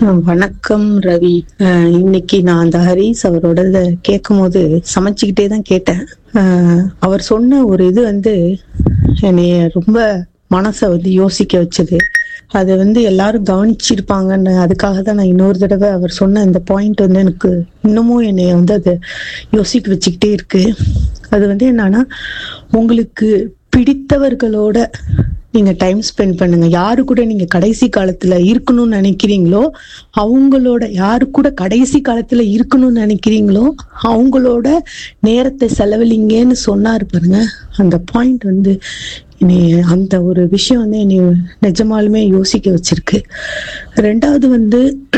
அஹ் வணக்கம் ரவி அஹ் இன்னைக்கு நான் அந்த ஹரிஸ் அவரோட கேட்கும் போது சமைச்சுக்கிட்டே தான் கேட்டேன் அஹ் அவர் சொன்ன ஒரு இது வந்து என்னைய ரொம்ப மனசை வந்து யோசிக்க வச்சது அதை வந்து எல்லாரும் கவனிச்சிருப்பாங்கன்னு அதுக்காக தான் நான் இன்னொரு தடவை அவர் சொன்ன இந்த பாயிண்ட் வந்து எனக்கு இன்னமும் என்னைய வந்து அதை யோசிக்க வச்சுக்கிட்டே இருக்கு அது வந்து என்னன்னா உங்களுக்கு பிடித்தவர்களோட நீங்க டைம் ஸ்பெண்ட் பண்ணுங்க யாரு கூட நீங்க கடைசி காலத்துல இருக்கணும்னு நினைக்கிறீங்களோ அவங்களோட யாரு கூட கடைசி காலத்துல இருக்கணும்னு நினைக்கிறீங்களோ அவங்களோட நேரத்தை செலவழிங்கன்னு சொன்னாரு பாருங்க அந்த பாயிண்ட் வந்து என்னை அந்த ஒரு விஷயம் வந்து என்னை நிஜமாலுமே யோசிக்க வச்சிருக்கு ரெண்டாவது வந்து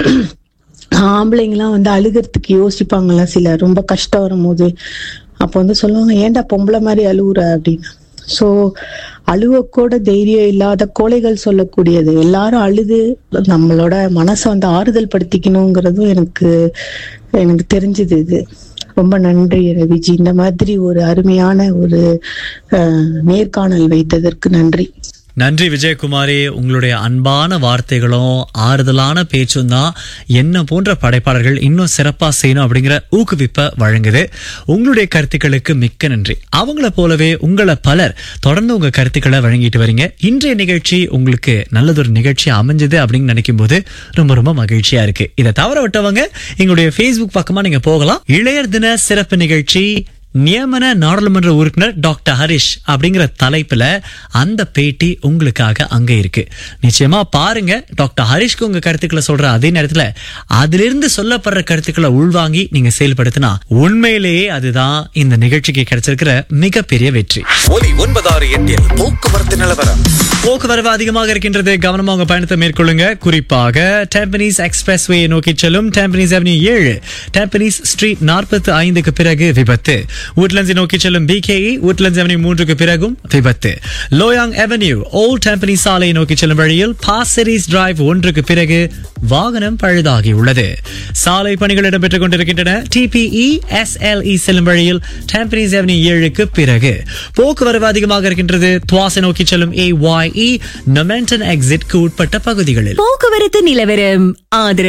ஆம்பளைங்கலாம் வந்து அழுகிறதுக்கு யோசிப்பாங்கல்ல சில ரொம்ப கஷ்டம் வரும்போது அப்போ வந்து சொல்லுவாங்க ஏன்டா பொம்பளை மாதிரி அழுவுற அப்படின்னு ஸோ அழுவக்கூட தைரியம் இல்லாத கோழைகள் சொல்லக்கூடியது எல்லாரும் அழுது நம்மளோட மனசை வந்து ஆறுதல் படுத்திக்கணுங்கிறதும் எனக்கு எனக்கு தெரிஞ்சது இது ரொம்ப நன்றி ரவிஜி இந்த மாதிரி ஒரு அருமையான ஒரு அஹ், நேர்காணல் வைத்ததற்கு நன்றி நன்றி விஜயகுமாரி உங்களுடைய அன்பான வார்த்தைகளும் ஆறுதலான பேச்சும் தான் என்ன போன்ற படைப்பாளர்கள் இன்னும் சிறப்பா செய்யணும் அப்படிங்கிற ஊக்குவிப்பை வழங்குது உங்களுடைய கருத்துக்களுக்கு மிக்க நன்றி அவங்கள போலவே உங்களை பலர் தொடர்ந்து உங்க கருத்துக்களை வழங்கிட்டு வரீங்க இன்றைய நிகழ்ச்சி உங்களுக்கு நல்லதொரு நிகழ்ச்சி அமைஞ்சது அப்படின்னு நினைக்கும் போது ரொம்ப ரொம்ப மகிழ்ச்சியா இருக்கு இதை தவற விட்டவங்க எங்களுடைய ஃபேஸ்புக் பக்கமா நீங்க போகலாம் இளையர் தின சிறப்பு நிகழ்ச்சி நியமன நாடாளுமன்ற உறுப்பினர் டாக்டர் ஹரிஷ் அப்படிங்கிற தலைப்புல அந்த பேட்டி உங்களுக்காக அங்க இருக்கு நிச்சயமா பாருங்க டாக்டர் ஹரிஷ்க்கு உங்க கருத்துக்களை சொல்ற அதே நேரத்துல அதிலிருந்து சொல்லப்படுற கருத்துக்களை உள்வாங்கி நீங்க செயல்படுத்தினா உண்மையிலேயே அதுதான் இந்த நிகழ்ச்சிக்கு கிடைச்சிருக்கிற மிகப்பெரிய வெற்றி ஒலி ஒன்பதாறு எட்டில் போக்குவரத்து நிலவரம் போக்குவரவு அதிகமாக இருக்கின்றது கவனமா உங்க பயணத்தை மேற்கொள்ளுங்க குறிப்பாக டெம்பனிஸ் எக்ஸ்பிரஸ் வே நோக்கி செல்லும் டெம்பனிஸ் அவென்யூ ஏழு டெம்பனிஸ் ஸ்ட்ரீட் நாற்பத்தி ஐந்துக்கு பிறகு விபத்து உட்லண்ட்ஸை நோக்கி செல்லும் பிகேஇ உட்லண்ட்ஸ் அவென்யூ மூன்றுக்கு பிறகும் விபத்து லோயாங் அவென்யூ ஓல்ட் டெம்பனிஸ் சாலை நோக்கி செல்லும் வழியில் பாசரிஸ் டிரைவ் ஒன்றுக்கு பிறகு வாகனம் பழுதாகி உள்ளது சாலை பணிகள் இடம்பெற்றுக் கொண்டிருக்கின்றன டிபிஇ எஸ்எல்இ செல்லும் வழியில் டெம்பனிஸ் அவென்யூ ஏழுக்கு பிறகு போக்குவரவு அதிகமாக இருக்கின்றது துவாசை நோக்கி செல்லும் ஏ ஒய் இ நொமெண்டன் எக்ஸிட்க்கு உட்பட்ட பகுதிகளில் போக்குவரத்து நிலவரம் ஆதரவு